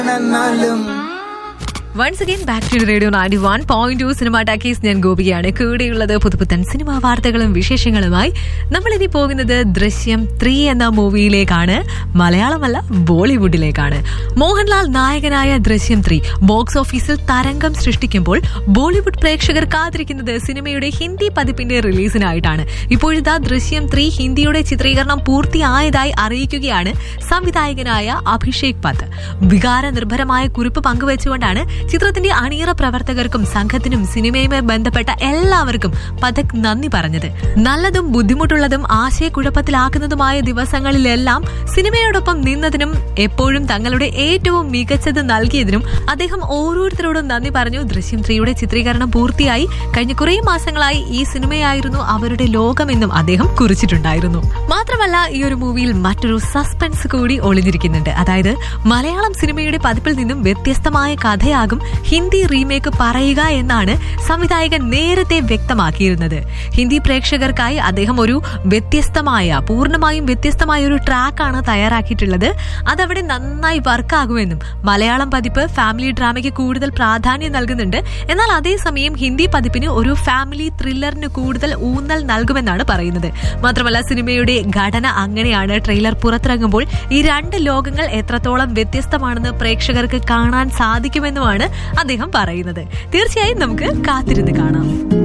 once again back to radio ninety one point two cinema talkies ഞാൻ ഗോപികയാണ് കൂടെയുള്ളത് പുതുപുത്തൻ സിനിമാ വാർത്തകളും വിശേഷങ്ങളുമായി നമ്മൾ ഇനി പോകുന്നത് ദൃശ്യം ത്രീ എന്ന മൂവിയിലേക്കാണ് മലയാളമല്ല ബോളിവുഡിലേക്കാണ് മോഹൻലാൽ നായകനായ ദൃശ്യം ത്രീ ബോക്സ് ഓഫീസിൽ തരംഗം സൃഷ്ടിക്കുമ്പോൾ ബോളിവുഡ് പ്രേക്ഷകർ കാത്തിരിക്കുന്നത് സിനിമയുടെ ഹിന്ദി പതിപ്പിന്റെ റിലീസിനായിട്ടാണ് ഇപ്പോഴിതാ ദൃശ്യം ത്രീ ഹിന്ദിയുടെ ചിത്രീകരണം പൂർത്തിയായതായി അറിയിക്കുകയാണ് സംവിധായകനായ അഭിഷേക് പത്ത് വികാര നിർഭരമായ കുറിപ്പ് പങ്കുവച്ചുകൊണ്ടാണ് ചിത്രത്തിന്റെ അണിയറ പ്രവർത്തകർക്കും സംഘത്തിനും സിനിമയുമായി ബന്ധപ്പെട്ട എല്ലാവർക്കും പഥക് നന്ദി പറഞ്ഞത് നല്ലതും ബുദ്ധിമുട്ടുള്ളതും ആശയക്കുഴപ്പത്തിലാക്കുന്നതുമായ ദിവസങ്ങളിലെല്ലാം സിനിമയോടൊപ്പം നിന്നതിനും എപ്പോഴും തങ്ങളുടെ ഏറ്റവും മികച്ചത് നൽകിയതിനും അദ്ദേഹം ഓരോരുത്തരോടും നന്ദി പറഞ്ഞു ദൃശ്യം ത്രീയുടെ ചിത്രീകരണം പൂർത്തിയായി കഴിഞ്ഞ കുറേ മാസങ്ങളായി ഈ സിനിമയായിരുന്നു അവരുടെ ലോകമെന്നും അദ്ദേഹം കുറിച്ചിട്ടുണ്ടായിരുന്നു മാത്രമല്ല ഈ ഒരു മൂവിയിൽ മറ്റൊരു സസ്പെൻസ് കൂടി ഒളിഞ്ഞിരിക്കുന്നുണ്ട് അതായത് മലയാളം സിനിമയുടെ പതിപ്പിൽ നിന്നും വ്യത്യസ്തമായ കഥയാകും ഹിന്ദി റീമേക്ക് പറയുക എന്നാണ് സംവിധായകൻ നേരത്തെ വ്യക്തമാക്കിയിരുന്നത് ഹിന്ദി പ്രേക്ഷകർക്കായി അദ്ദേഹം ഒരു വ്യത്യസ്തമായ പൂർണ്ണമായും വ്യത്യസ്തമായ ഒരു ട്രാക്കാണ് തയ്യാറാക്കിയിട്ടുള്ളത് അതവിടെ നന്നായി വർക്കാകുമെന്നും മലയാളം പതിപ്പ് ഫാമിലി ഡ്രാമയ്ക്ക് കൂടുതൽ പ്രാധാന്യം നൽകുന്നുണ്ട് എന്നാൽ അതേസമയം ഹിന്ദി പതിപ്പിന് ഒരു ഫാമിലി ത്രില്ലറിന് കൂടുതൽ ഊന്നൽ നൽകുമെന്നാണ് പറയുന്നത് മാത്രമല്ല സിനിമയുടെ ഘടന അങ്ങനെയാണ് ട്രെയിലർ പുറത്തിറങ്ങുമ്പോൾ ഈ രണ്ട് ലോകങ്ങൾ എത്രത്തോളം വ്യത്യസ്തമാണെന്ന് പ്രേക്ഷകർക്ക് കാണാൻ സാധിക്കുമെന്നുമാണ് അദ്ദേഹം പറയുന്നത് തീർച്ചയായും നമുക്ക് കാത്തിരുന്ന് കാണാം